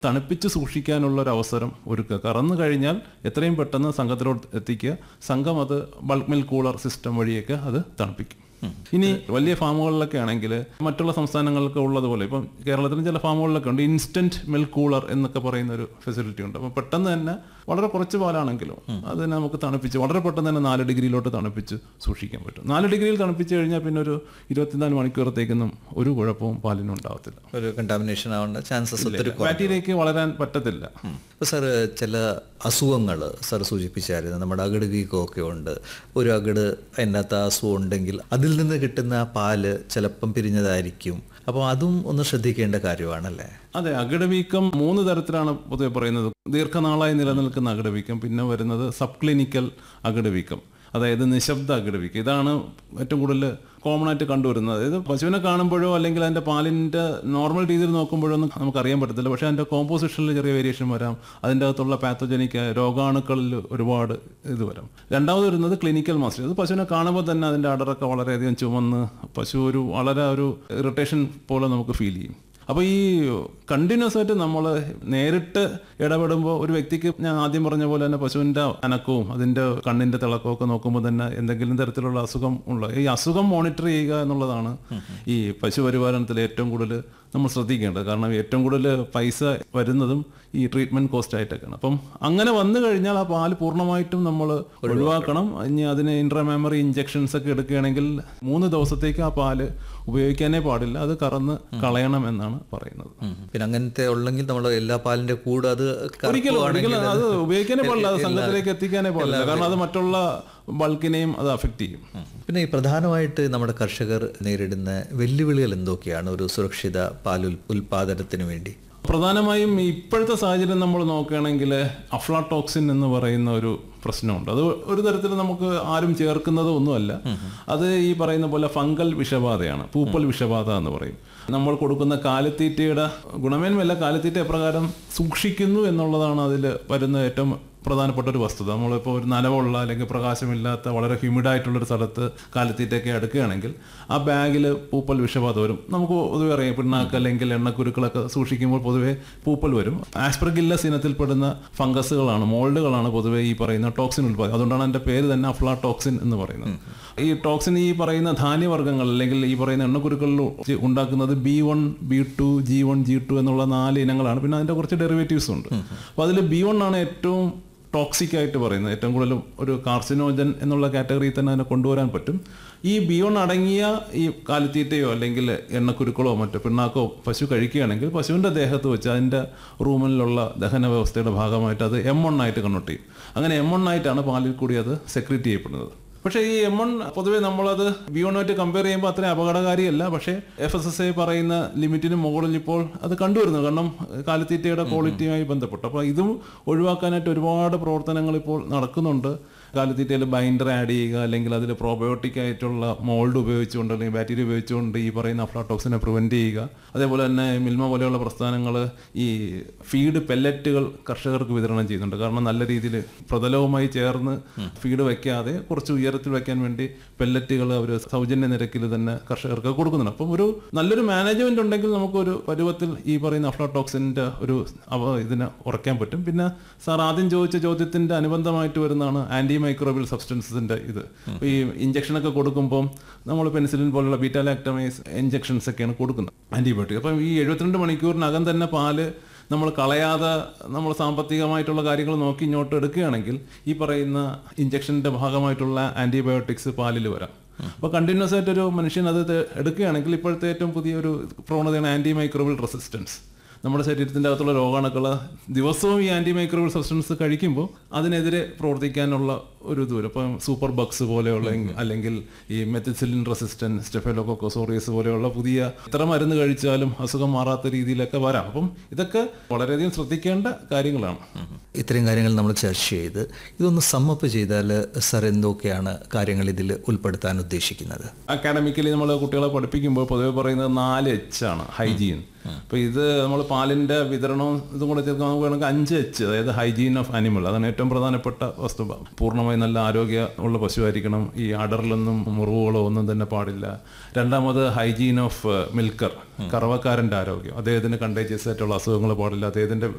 തണുപ്പിച്ച് സൂക്ഷിക്കാനുള്ള ഒരു അവസരം ഒരുക്കുക കറന്നു കഴിഞ്ഞാൽ എത്രയും പെട്ടെന്ന് സംഘത്തിലോട്ട് എത്തിക്കുക സംഘം അത് ബൾക്ക് മിൽക്ക് കൂളർ സിസ്റ്റം വഴിയൊക്കെ അത് തണുപ്പിക്കും ഇനി വലിയ ഫാമുകളിലൊക്കെ ആണെങ്കിൽ മറ്റുള്ള സംസ്ഥാനങ്ങൾക്ക് ഉള്ളതുപോലെ ഇപ്പം കേരളത്തിലും ചില ഫാമുകളിലൊക്കെ ഉണ്ട് ഇൻസ്റ്റന്റ് മിൽക്ക് കൂളർ എന്നൊക്കെ പറയുന്ന ഒരു ഫെസിലിറ്റി ഉണ്ട് അപ്പം പെട്ടെന്ന് തന്നെ വളരെ കുറച്ച് പാലാണെങ്കിലും അതിനെ നമുക്ക് തണുപ്പിച്ച് വളരെ പെട്ടെന്ന് തന്നെ നാല് ഡിഗ്രിയിലോട്ട് തണുപ്പിച്ച് സൂക്ഷിക്കാൻ പറ്റും നാല് ഡിഗ്രിയിൽ തണുപ്പിച്ച് കഴിഞ്ഞാൽ പിന്നെ ഒരു ഇരുപത്തിനാല് മണിക്കൂറത്തേക്കൊന്നും ഒരു കുഴപ്പവും പാലിനും ഉണ്ടാവത്തില്ല ഒരു കണ്ടാമിനേഷൻ ആവേണ്ട ചാൻസസ് ഒത്തിരി കുറവ് ബാക്ടീരിയയ്ക്ക് വളരാൻ പറ്റത്തില്ല അപ്പോൾ സാർ ചില അസുഖങ്ങൾ സാർ സൂചിപ്പിച്ചായിരുന്നു നമ്മുടെ അകിട് വീക്കമൊക്കെ ഉണ്ട് ഒരു അകിട് അതിനകത്ത് ആ അസുഖം ഉണ്ടെങ്കിൽ അതിൽ നിന്ന് കിട്ടുന്ന ആ പാല് ചിലപ്പം പിരിഞ്ഞതായിരിക്കും അപ്പോൾ അതും ഒന്ന് ശ്രദ്ധിക്കേണ്ട കാര്യമാണല്ലേ അതെ അകിടവീക്കം മൂന്ന് തരത്തിലാണ് പൊതുവെ പറയുന്നത് ദീർഘനാളായി നിലനിൽക്കുന്ന അകിടവീക്കം പിന്നെ വരുന്നത് സബ് ക്ലിനിക്കൽ അകിടവീക്കം അതായത് നിശബ്ദ അകിടവീക്കം ഇതാണ് ഏറ്റവും കൂടുതൽ കോമൺ ആയിട്ട് കണ്ടുവരുന്നത് അതായത് പശുവിനെ കാണുമ്പോഴോ അല്ലെങ്കിൽ അതിൻ്റെ പാലിൻ്റെ നോർമൽ രീതിയിൽ നോക്കുമ്പോഴോ ഒന്നും നമുക്ക് അറിയാൻ പറ്റത്തില്ല പക്ഷേ അതിൻ്റെ കോമ്പോസിഷനിൽ ചെറിയ വേരിയേഷൻ വരാം അതിൻ്റെ അകത്തുള്ള പാത്തോജനിക് രോഗാണുക്കളിൽ ഒരുപാട് ഇത് വരാം രണ്ടാമത് വരുന്നത് ക്ലിനിക്കൽ മാസ്റ്റർ ഇത് പശുവിനെ കാണുമ്പോൾ തന്നെ അതിൻ്റെ അടറൊക്കെ വളരെയധികം ചുമന്ന് പശു ഒരു വളരെ ഒരു ഇറിറ്റേഷൻ പോലെ നമുക്ക് ഫീൽ ചെയ്യും അപ്പോൾ ഈ കണ്ടിന്യൂസ് ആയിട്ട് നമ്മൾ നേരിട്ട് ഇടപെടുമ്പോൾ ഒരു വ്യക്തിക്ക് ഞാൻ ആദ്യം പറഞ്ഞ പോലെ തന്നെ പശുവിൻ്റെ അനക്കവും അതിൻ്റെ കണ്ണിൻ്റെ തിളക്കവും ഒക്കെ നോക്കുമ്പോൾ തന്നെ എന്തെങ്കിലും തരത്തിലുള്ള അസുഖം ഉള്ള ഈ അസുഖം മോണിറ്റർ ചെയ്യുക എന്നുള്ളതാണ് ഈ പശു പരിപാലനത്തിൽ ഏറ്റവും കൂടുതൽ നമ്മൾ ശ്രദ്ധിക്കേണ്ടത് കാരണം ഏറ്റവും കൂടുതൽ പൈസ വരുന്നതും ഈ ട്രീറ്റ്മെന്റ് കോസ്റ്റ് ആയിട്ടൊക്കെയാണ് അപ്പം അങ്ങനെ വന്നു കഴിഞ്ഞാൽ ആ പാല് പൂർണ്ണമായിട്ടും നമ്മൾ ഒഴിവാക്കണം ഇനി അതിന് ഇൻട്രാമെമറി ഇഞ്ചെക്ഷൻസ് ഒക്കെ എടുക്കുകയാണെങ്കിൽ മൂന്ന് ദിവസത്തേക്ക് ആ പാല് ഉപയോഗിക്കാനേ പാടില്ല അത് കറന്ന് കളയണം എന്നാണ് പറയുന്നത് ഉം. പിന്നെ അങ്ങനത്തെ ഉള്ളെങ്കിൽ നമ്മൾ എല്ലാ പാലിന്റെ കൂടെ അത് ഒരിക്കലും കറുപ്പുവാണെങ്കിൽ ഒരിക്കലും അത് ഉപയോഗിക്കാനേ പാടില്ല അത് എല്ലാ- സംഘത്തിലേക്ക് എത്തിക്കാനേ പാടില്ല കാരണം അത് മറ്റുള്ള ബൾക്കിനെയും അത് അഫക്റ്റ് ചെയ്യും ഉം. പിന്നെ ഈ പ്രധാനമായിട്ട് നമ്മുടെ കർഷകർ നേരിടുന്ന വെല്ലുവിളികൾ എന്തൊക്കെയാണ് ഒരു സുരക്ഷിത പാൽ ഉൽ- ഉൽപാദനത്തിന് വേണ്ടി പ്രധാനമായും ഇപ്പോഴത്തെ സാഹചര്യം നമ്മൾ നോക്കുകയാണെങ്കിൽ അഫ്ലാടോക്സിൻ എന്ന് പറയുന്ന ഒരു പ്രശ്നമുണ്ട് അത് ഒരു തരത്തിൽ നമുക്ക് ആരും ചേർക്കുന്നത് ഒന്നുമല്ല അത് ഈ പറയുന്ന പോലെ ഫംഗൽ വിഷബാധയാണ് പൂപ്പൽ വിഷബാധ എന്ന് പറയും നമ്മൾ കൊടുക്കുന്ന കാലിത്തീറ്റയുടെ ഗുണമേന്മയല്ല കാലിത്തീറ്റ എപ്രകാരം സൂക്ഷിക്കുന്നു എന്നുള്ളതാണ് അതിൽ വരുന്ന ഏറ്റവും പ്രധാനപ്പെട്ട ഒരു വസ്തുത നമ്മളിപ്പോൾ ഒരു നനവുള്ള അല്ലെങ്കിൽ പ്രകാശമില്ലാത്ത വളരെ ഹ്യൂമിഡ് ആയിട്ടുള്ള ഒരു സ്ഥലത്ത് കാലിത്തീറ്റയൊക്കെ എടുക്കുകയാണെങ്കിൽ ആ ബാഗിൽ പൂപ്പൽ വിഷബാധ വരും നമുക്ക് പൊതുവെ അറിയാം പിണ്ണാക്ക് അല്ലെങ്കിൽ എണ്ണക്കുരുക്കളൊക്കെ സൂക്ഷിക്കുമ്പോൾ പൊതുവെ പൂപ്പൽ വരും ആസ്പ്രഗില്ലസ് ഇനത്തിൽപ്പെടുന്ന ഫംഗസുകളാണ് മോൾഡുകളാണ് പൊതുവെ ഈ പറയുന്ന ടോക്സിൻ ഉൽപ്പാദനം അതുകൊണ്ടാണ് എൻ്റെ പേര് തന്നെ അഫ്ലാടോക്സിൻ എന്ന് പറയുന്നത് ഈ ടോക്സിൻ ഈ പറയുന്ന ധാന്യവർഗ്ഗങ്ങൾ അല്ലെങ്കിൽ ഈ പറയുന്ന എണ്ണക്കുരുക്കളിൽ ഉണ്ടാക്കുന്നത് B one B two G one G two എന്നുള്ള നാല് ഇനങ്ങളാണ് പിന്നെ അതിൻ്റെ കുറച്ച് ഡെറിവേറ്റീവ്സ് ഉണ്ട് അപ്പോൾ അതിൽ ബി വൺ ആണ് ഏറ്റവും ടോക്സിക് ആയിട്ട് പറയുന്നത് ഏറ്റവും കൂടുതൽ ഒരു കാർസിനോജൻ എന്നുള്ള കാറ്റഗറിയിൽ തന്നെ അതിനെ കൊണ്ടുവരാൻ പറ്റും ഈ ബി വൺ അടങ്ങിയ ഈ കാലിത്തീറ്റയോ അല്ലെങ്കിൽ എണ്ണക്കുരുക്കളോ മറ്റോ പിണ്ണാക്കോ പശു കഴിക്കുകയാണെങ്കിൽ പശുവിൻ്റെ ദേഹത്ത് വെച്ച് അതിൻ്റെ റൂമിലുള്ള ദഹന വ്യവസ്ഥയുടെ ഭാഗമായിട്ട് അത് എം വൺ ആയിട്ട് കൺവേർട്ട് ചെയ്യും അങ്ങനെ എം വൺ ആയിട്ടാണ് പാലിൽ കൂടി അത് സെക്രീറ്റ് ചെയ്യപ്പെടുന്നത് പക്ഷേ ഈ എം വൺ പൊതുവെ നമ്മളത് ബി വണ്ണുമായിട്ട് കമ്പയർ ചെയ്യുമ്പോൾ അത്രയും അപകടകാരിയല്ല പക്ഷേ എഫ് എസ് എസ് ഐ പറയുന്ന ലിമിറ്റിന് മുകളിൽ ഇപ്പോൾ അത് കണ്ടുവരുന്നു കാരണം കാലിത്തീറ്റയുടെ ക്വാളിറ്റിയുമായി ബന്ധപ്പെട്ട് അപ്പോൾ ഇതും ഒഴിവാക്കാനായിട്ട് ഒരുപാട് പ്രവർത്തനങ്ങൾ ഇപ്പോൾ നടക്കുന്നുണ്ട് കാലിത്തീറ്റയിൽ ബൈൻഡർ ആഡ് ചെയ്യുക അല്ലെങ്കിൽ അതിൽ പ്രോബയോട്ടിക് ആയിട്ടുള്ള മോൾഡ് ഉപയോഗിച്ചുകൊണ്ട് അല്ലെങ്കിൽ ബാക്ടീരിയ ഉപയോഗിച്ചുകൊണ്ട് ഈ പറയുന്ന അഫ്ലാടോക്സിനെ പ്രിവെൻറ്റ് ചെയ്യുക അതേപോലെ തന്നെ മിൽമ പോലെയുള്ള പ്രസ്ഥാനങ്ങൾ ഈ ഫീഡ് പെല്ലറ്റുകൾ കർഷകർക്ക് വിതരണം ചെയ്യുന്നുണ്ട് കാരണം നല്ല രീതിയിൽ പ്രതലവുമായി ചേർന്ന് ഫീഡ് വെക്കാതെ കുറച്ച് ഉയരത്തിൽ വെക്കാൻ വേണ്ടി പെല്ലറ്റുകൾ അവർ സൗജന്യ നിരക്കിൽ തന്നെ കർഷകർക്ക് കൊടുക്കുന്നുണ്ട് അപ്പം ഒരു നല്ലൊരു മാനേജ്മെന്റ് ഉണ്ടെങ്കിൽ നമുക്കൊരു പരുവത്തിൽ ഈ പറയുന്ന അഫ്ലാടോക്സിൻ്റെ ഒരു അവ ഇതിനെ ഉറക്കാൻ പറ്റും പിന്നെ സാർ ആദ്യം ചോദിച്ച ചോദ്യത്തിന്റെ അനുബന്ധമായിട്ട് വരുന്നതാണ് ആന്റി മൈക്രോബിയൽ സബ്സ്റ്റൻസിന്റെ ഇത് ഇപ്പൊ ഈ ഇഞ്ചക്ഷൻ ഒക്കെ കൊടുക്കുമ്പോൾ നമ്മൾ പെൻസിലിൻ പോലുള്ള ബീറ്റാലാക്ടമൈസ് ഇഞ്ചക്ഷൻസ് ഒക്കെയാണ് കൊടുക്കുന്നത് ആന്റിബയോട്ടിക് അപ്പം ഈ എഴുപത്തിരണ്ട് മണിക്കൂറിനകം തന്നെ പാല് നമ്മൾ കളയാതെ നമ്മൾ സാമ്പത്തികമായിട്ടുള്ള കാര്യങ്ങൾ നോക്കി ഇങ്ങോട്ട് എടുക്കുകയാണെങ്കിൽ ഈ പറയുന്ന ഇഞ്ചക്ഷൻ്റെ ഭാഗമായിട്ടുള്ള ആന്റിബയോട്ടിക്സ് പാലിൽ വരാം അപ്പോൾ കണ്ടിന്യൂസ് ആയിട്ട് ഒരു മനുഷ്യൻ അത് തെ- എടുക്കുകയാണെങ്കിൽ ഇപ്പോഴത്തെ ഏറ്റവും പുതിയൊരു പ്രവണതയാണ് ആന്റി മൈക്രോബിയൽ റെസിസ്റ്റൻസ് നമ്മുടെ ശരീരത്തിൻ്റെ അകത്തുള്ള രോഗാണുക്കൾ ദിവസവും ഈ ആന്റി മൈക്രോബിയൽ സബ്സ്റ്റൻസ് കഴിക്കുമ്പോൾ അതിനെതിരെ പ്രവർത്തിക്കാനുള്ള ഒരു ദൂരം ഇപ്പം സൂപ്പർ ബക്സ് പോലെയുള്ള അല്ലെങ്കിൽ ഈ മെത്തിസിലിൻ റെസിസ്റ്റൻസ് സ്റ്റെഫലോക്കോസോറിയസ് പോലെയുള്ള പുതിയ എത്ര മരുന്ന് കഴിച്ചാലും അസുഖം മാറാത്ത രീതിയിലൊക്കെ വരാം അപ്പം ഇതൊക്കെ വളരെയധികം ശ്രദ്ധിക്കേണ്ട കാര്യങ്ങളാണ് ഇത്രയും കാര്യങ്ങൾ നമ്മൾ ചർച്ച ചെയ്ത് ഇതൊന്ന് സമ്മപ്പ് ചെയ്താൽ സർ എന്തൊക്കെയാണ് കാര്യങ്ങൾ ഇതിൽ ഉൾപ്പെടുത്താൻ ഉദ്ദേശിക്കുന്നത് അക്കാഡമിക്കലി നമ്മൾ കുട്ടികളെ പഠിപ്പിക്കുമ്പോൾ പൊതുവെ പറയുന്നത് നാല് എച്ച് ആണ് ഹൈജീൻ അപ്പോൾ ഇത് നമ്മൾ പാലിൻ്റെ വിതരണവും ഇതും കൂടെ ചേർക്കാൻ നമുക്ക് വേണമെങ്കിൽ അഞ്ച് എച്ച് അതായത് ഹൈജീൻ ഓഫ് ആനിമൽ അതാണ് ഏറ്റവും പ്രധാനപ്പെട്ട വസ്തു പൂർണ്ണമായി നല്ല ആരോഗ്യ ഉള്ള പശുവായിരിക്കണം ഈ അടറിലൊന്നും മുറിവുകളോ ഒന്നും തന്നെ പാടില്ല രണ്ടാമത് ഹൈജീൻ ഓഫ് മിൽക്കർ കറവക്കാരൻ്റെ ആരോഗ്യം അദ്ദേഹത്തിന് കണ്ടേജിയസ് ആയിട്ടുള്ള അസുഖങ്ങൾ പാടില്ല അദ്ദേഹത്തിൻ്റെ